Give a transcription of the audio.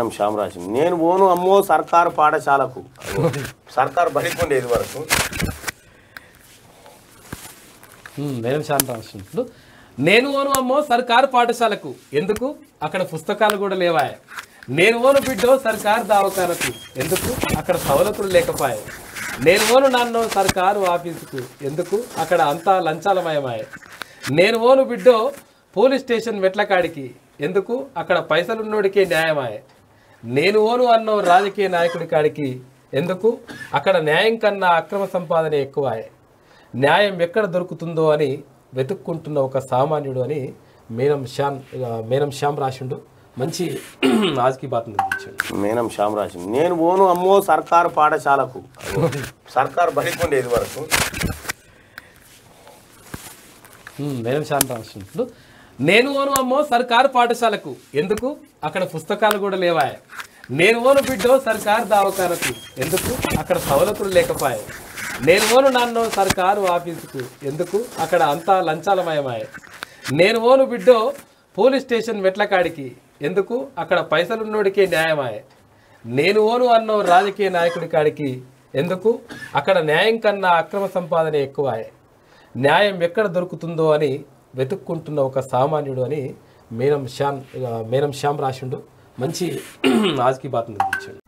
మేనం శ్యామ్ రాసింది నేను పోను అమ్మో సర్కారు పాఠశాలకు సర్కారు బడికి ఉండేది వరకు ఉమ్, మేడం శాంత రాసినప్పుడు నేను ఓను అమ్మో సర్కారు పాఠశాలకు ఎందుకు అక్కడ పుస్తకాలు కూడా లేవాయ నేను ఓను బిడ్డో సర్కారు దవాఖానకు ఎందుకు అక్కడ సవలతులు లేకపాయే నేను ఓను నాన్నో సర్కారు ఆఫీసుకు ఎందుకు అక్కడ అంతా లంచాలమయమాయ నేను ఓను బిడ్డో పోలీస్ స్టేషన్ మెట్ల కాడికి ఎందుకు అక్కడ పైసలున్నోడికే న్యాయమాయ నేను ఓను అన్నో రాజకీయ నాయకుడి కాడికి ఎందుకు అక్కడ న్యాయం కన్నా అక్రమ సంపాదన ఎక్కువాయే న్యాయం ఎక్కడ దొరుకుతుందో అని వెతుక్కుంటున్న ఒక సామాన్యుడు అని మేనం శ్యామ్ ఆ, మేనం శ్యామ్ రాసిండు మంచి ఆజ్కి బాత్ నిర్మించాడు మేనం శ్యామ్ రాసింది నేను పోను అమ్మో సర్కారు పాఠశాలకు సర్కారు బడికి ఉండేది వరకు ఉమ్, మేడం శ్యామ్ రాసినప్పుడు నేను ఓను అమ్మో సర్కారు పాఠశాలకు ఎందుకు అక్కడ పుస్తకాలు కూడా లేవాయ నేను ఓను బిడ్డో సర్కారు దవాఖానకు ఎందుకు అక్కడ సవలతులు లేకపాయే నేను ఓను నాన్నో సర్కారు ఆఫీసుకు ఎందుకు అక్కడ అంతా లంచాలమయమాయ నేను ఓను బిడ్డో పోలీస్ స్టేషన్ మెట్ల కాడికి ఎందుకు అక్కడ పైసలున్నోడికే న్యాయమాయ నేను ఓను అన్నో రాజకీయ నాయకుడి కాడికి ఎందుకు అక్కడ న్యాయం కన్నా అక్రమ సంపాదన ఎక్కువాయే న్యాయం ఎక్కడ దొరుకుతుందో అని వెతుక్కుంటున్న ఒక సామాన్యుడు అని మేనం శ్యామ్ ఆ, మేనం శ్యామ్ రాసిండు మంచి ఆజ్కి బాత్ నిర్మించాడు